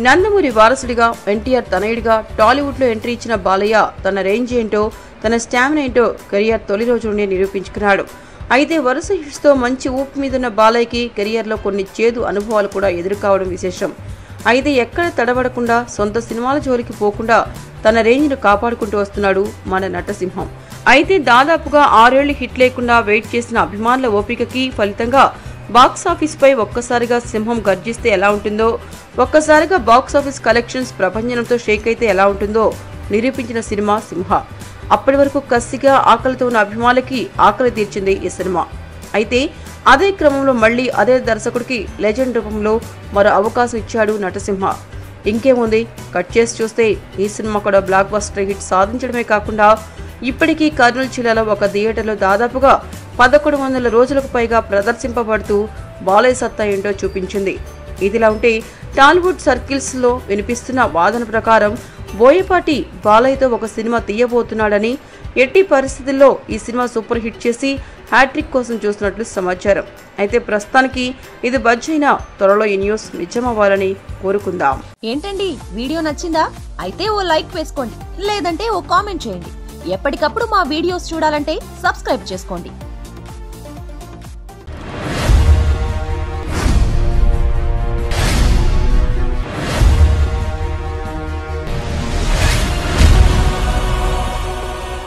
నందమూరి వారసుడిగా ఎన్టీఆర్ తనయుడిగా టాలీవుడ్లో ఎంట్రీ ఇచ్చిన బాలయ్య తన రేంజ్ ఏంటో తన స్టామినా ఏంటో కెరియర్ తొలి రోజు నుండి నిరూపించుకున్నాడు అయితే వరుస హిట్స్తో మంచి ఊపు మీదున్న బాలయ్యకి కెరియర్లో కొన్ని చేదు అనుభవాలు కూడా ఎదురుకావడం విశేషం అయితే ఎక్కడ తడబడకుండా సొంత సినిమాల జోలికి పోకుండా తన రేంజ్ను కాపాడుకుంటూ వస్తున్నాడు మన నటసింహం అయితే దాదాపుగా ఆరేళ్లు హిట్ లేకుండా వెయిట్ చేసిన అభిమానుల ఓపికకి ఫలితంగా బాక్స్ ఆఫీస్ పై ఒక్కసారిగా సింహం గర్జిస్తే ఎలా ఉంటుందో ఒక్కసారిగా బాక్స్ ఆఫీస్ కలెక్షన్స్ ప్రభంజనంతో షేక్ అయితే ఎలా ఉంటుందో నిరూపించిన సినిమా సింహ అప్పటి వరకు కసిగా ఆకలితో ఉన్న అభిమానులకి ఆకలి తీర్చింది ఈ సినిమా అయితే అదే క్రమంలో మళ్ళీ అదే దర్శకుడికి లెజెండ్ రూపంలో మరో అవకాశం ఇచ్చాడు నటసింహ ఇంకేముంది కట్ చేసి చూస్తే ఈ సినిమా కూడా బ్లాక్ బస్టర్ హిట్ సాధించడమే కాకుండా ఇప్పటికీ కర్నూలు జిల్లాలో ఒక థియేటర్లో దాదాపుగా పదకొండు వందల రోజులకు పైగా ప్రదర్శింపబడుతూ బాలయ్య సత్తా ఏంటో చూపించింది ఇదిలా ఉంటే టాలీవుడ్ సర్కిల్స్ లో వినిపిస్తున్న వాదన ప్రకారం బోయపాటి బాలయ్యతో ఒక సినిమా తీయబోతున్నాడని ఎట్టి పరిస్థితుల్లో ఈ సినిమా సూపర్ హిట్ చేసి హ్యాట్రిక్ కోసం చూస్తున్నట్లు సమాచారం అయితే ప్రస్తుతానికి ఇది బజ్ అయినా త్వరలో ఈ న్యూస్ నిజమవ్వాలని కోరుకుందాం ఏంటండి వీడియో నచ్చిందా అయితే ఓ లైక్ వేసుకోండి లేదంటే ఓ కామెంట్ చేయండి ఎప్పటికప్పుడు మా వీడియోస్ చూడాలంటే సబ్స్క్రైబ్ చేసుకోండి